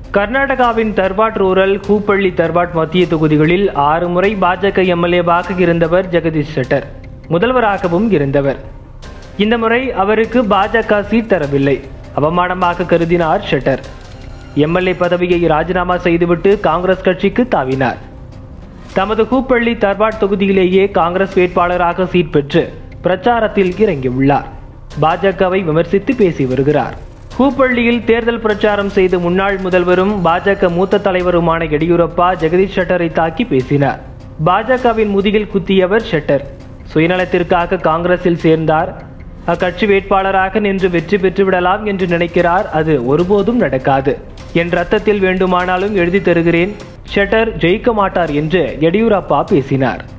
கர்நாடகாவின் தர்வாட் ரூரல் ஹூப்பள்ளி தர்வாட் மத்திய தொகுதிகளில் ஆறு முறை பாஜக எம்எல்ஏவாக இருந்தவர் ஜெகதீஷ் ஷெட்டர் முதல்வராகவும் இருந்தவர் இந்த முறை அவருக்கு பாஜக சீட் தரவில்லை அவமானமாக கருதினார் ஷெட்டர் எம்எல்ஏ பதவியை ராஜினாமா செய்துவிட்டு காங்கிரஸ் கட்சிக்கு தாவினார் தமது ஹூப்பள்ளி தர்வாட் தொகுதியிலேயே காங்கிரஸ் வேட்பாளராக சீட் பெற்று பிரச்சாரத்தில் இறங்கியுள்ளார் பாஜகவை விமர்சித்து பேசி வருகிறார் ஹூப்பள்ளியில் தேர்தல் பிரச்சாரம் செய்த முன்னாள் முதல்வரும் பாஜக மூத்த தலைவருமான எடியூரப்பா ஜெகதீஷ் ஷெட்டரை தாக்கி பேசினார் பாஜகவின் முதுகில் குத்தியவர் ஷெட்டர் சுயநலத்திற்காக காங்கிரஸில் சேர்ந்தார் அக்கட்சி வேட்பாளராக நின்று வெற்றி பெற்று விடலாம் என்று நினைக்கிறார் அது ஒருபோதும் நடக்காது என் ரத்தத்தில் வேண்டுமானாலும் எழுதி தருகிறேன் ஷெட்டர் ஜெயிக்க மாட்டார் என்று எடியூரப்பா பேசினார்